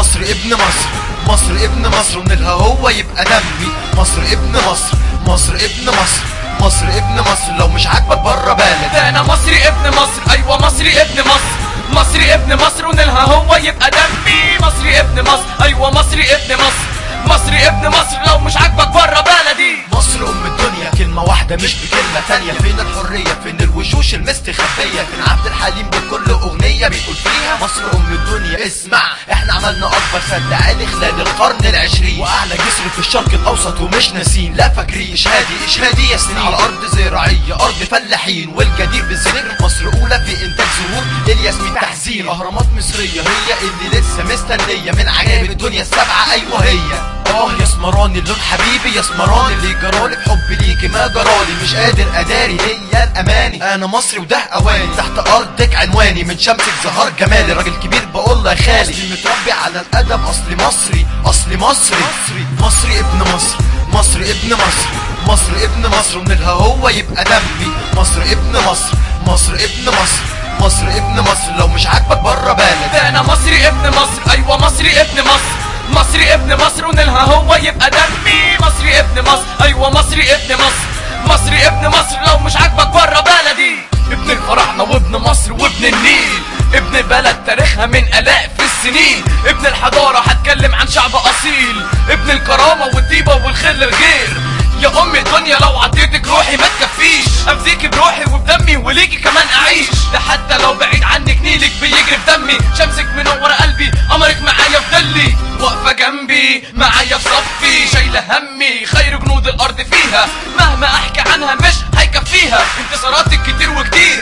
مصر ابن مصر مصر ابن مصر ونيلها هو يبقى دمي مصر ابن مصر مصر ابن مصر مصر ابن مصر لو مش عاجبك بره بلد ده انا مصري ابن مصر ايوه مصري ابن مصر مصري ابن مصر ونيلها هو يبقى دمي مصري ابن مصر ايوه مصري ابن مصر مصري ابن مصر لو مش عاجبك بره بلدي مصر ام الدنيا كلمة واحدة مش بكلمة تانية فين الحرية فين الوشوش المستخبية فين عبد الحليم بكل اغنية بيقول فيها مصر ام الدنيا اسمع احنا عملنا اكبر سد عالي خلال القرن العشرين واعلى جسر في الشرق الاوسط ومش ناسين لا فاكرين اشهادي اشهادي يا سنين على ارض زراعية ارض فلاحين والجدير بالذكر مصر اولى في انتاج زهور الياسمين تحزين اهرامات مصرية هي اللي لسه مستنية من عجائب الدنيا السبعة ايوه هي اه يا اسمراني اللون حبيبي يا اسمراني اللي جرالي بحب ليكي ما جرالي مش قادر اداري هي الاماني انا مصري وده اواني تحت ارضك عنواني من شمسك زهر جمالي راجل كبير بقول له يا خالي اصلي متربي على الادب اصلي مصري اصلي مصري مصري ابن مصر مصر ابن مصر مصر ابن مصر ونيلها هو يبقى دمي مصر ابن مصر مصر ابن مصر مصر ابن مصر لو مش عاجبك بره بلد ده انا مصري ابن مصر ايوه مصري ابن مصر مصري ابن مصر ونيلها هو يبقى دمي مصري ابن مصر ايوه مصري ابن مصر مصري ابن مصر لو مش عاجبك بره بلدي ابن الفراعنه وابن مصر وابن النيل ابن بلد تاريخها من الاف السنين ابن الحضاره هتكلم عن شعب اصيل ابن الكرامه والطيبه والخير للغير يا ام الدنيا لو عطيتك روحي ما تكفيش افديكي بروحي وبدمي وليكي كمان اعيش ده حتى لو بعيد عنك نيلك بيجري في دمي شمسك منور قلبي قمرك معايا في ظلي واقفه جنبي معايا في صفي شايله همي خير جنود الارض فيها مهما احكي عنها مش هيكفيها انتصاراتك كتير وكتير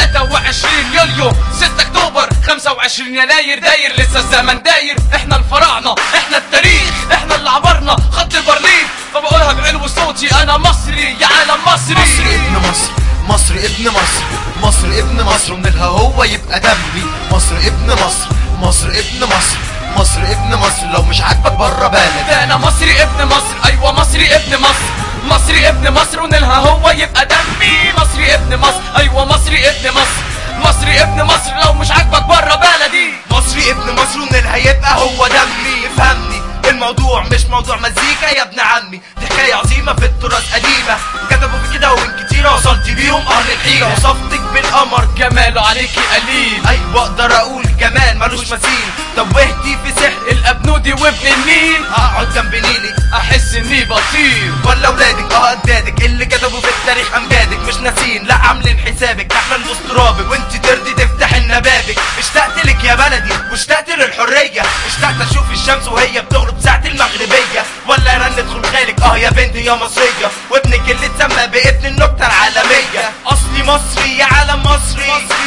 23 يوليو 6 اكتوبر 25 يناير داير لسه الزمن داير احنا الفراعنه احنا التاريخ احنا اللي عبرنا خط برلين فبقولها بعلو صوتي انا مصري يا عالم مصري مصر ابن مصر مصر ابن مصر مصر ابن مصر ونيلها هو يبقى دمي مصر ابن مصر مصر ابن مصر مصر ابن مصر لو مش عاجبك بره بلد ده انا مصري ابن مصر ايوه مصري ابن مصر مصري ابن مصر ونيلها هو يبقى دمي مصري ابن مصر ايوه مصري ابن مصر مصري ابن مصر لو مش عاجبك بره بلدي مصري ابن مصر ونيلها يبقى هو دمي افهمني الموضوع مش موضوع مزيكا يا ابن عمي دي حكاية عظيمة في التراث قديمة كتبوا في كده ومن كتيرة وصلت بيهم أهل الحيرة وصفتك بالقمر جماله عليكي قليل أيوة أقدر أقول جمال ملوش مثيل توهتي في سحر الابنودي وابن النيل أقعد جنب نيلي احس اني بطير ولا ولادك اه اجدادك اللي كتبوا في التاريخ امجادك مش ناسين لا عاملين حسابك احنا نبص ترابك وانت ترضي تفتح لنا بابك اشتقت لك يا بلدي واشتقت للحريه اشتقت اشوف الشمس وهي بتغرب ساعه المغربيه ولا رنة خلخالك اه يا بنتي يا مصريه وابنك اللي اتسمى بابن النكته العالميه اصلي مصري يا عالم مصري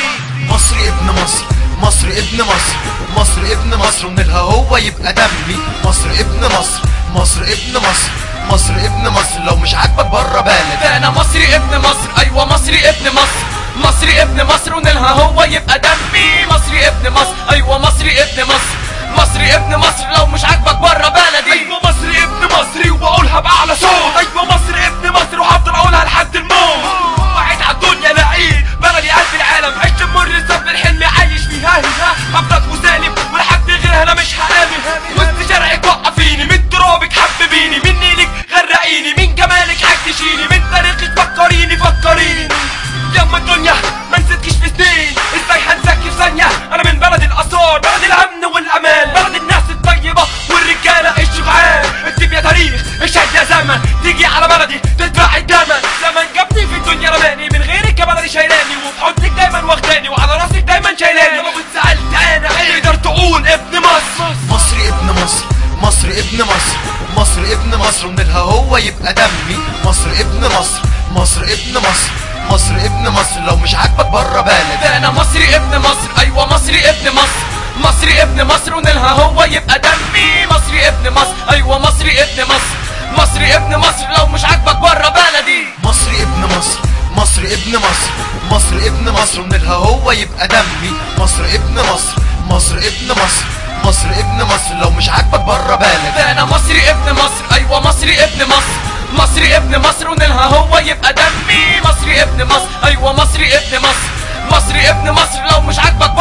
مصر ابن مصر مصر ابن مصر مصر ابن مصر ونيلها هو يبقى دمي مصر ابن مصر مصر ابن مصر مصر ابن مصر لو مش عاجبك بره بلد ده انا مصري ابن مصر ايوه مصري ابن مصر مصري ابن مصر ونيلها هو يبقى دمي مصري ابن مصر ايوه مصري ابن مصر مصري ابن مصر لو مش عاجبك بره بلدي ايوه مصري ابن مصري وبقولها باعلى صوت ايوه مصري ابن مصري وهفضل اقولها لحد الموت وعيد على الدنيا لعيد بلدي قلب العالم عشت مر الزمن الحلم عايش فيها هنا هفضل مسالم ولحد غيرها انا مش هامن وسط شارعك وقفيني من ترابك حببيني من نيلك غرقيني من جمالك حكشيني من تاريخك فكريني فكريني ياما الدنيا ما نسيتكش في سنين ازاي هنساك في ثانية انا من بلد الاثار بلد الامن والامان بلد الناس الطيبة والرجالة الشجعان اكتب يا تاريخ اشهد يا زمن تيجي على بلدي تدفع الدمن زمن جابني في الدنيا رماني من غيرك يا بلدي شايلاني وفي حضنك دايما واخداني وعلى راسك دايما شايلاني لما كنت سألت انا تقدر تقول ابن مصر مصر ابن مصر مصر ابن مصر مصر ابن مصر ونيلها هو يبقى دمي مصر ابن مصر مصر ابن مصر مصر ابن مصر لو مش عاجبك بره بلد ده انا مصري ابن مصر ايوه مصري ابن مصر مصري ابن مصر ونيلها هو يبقى دمي مصري ابن مصر ايوه مصري ابن مصر مصري ابن مصر لو مش عاجبك بره بلدي مصر ابن مصر مصر ابن مصر مصر ابن مصر ونيلها هو يبقى دمي مصر ابن مصر مصر ابن مصر مصر ابن مصر لو مش عاجبك بره بلد ده انا مصري ابن مصر ايوه مصري ابن مصر مصري ابن مصر ونيلها هو يبقى دمي مصري ابن مصر ايوه مصري ابن مصر مصري ابن مصر لو مش عاجبك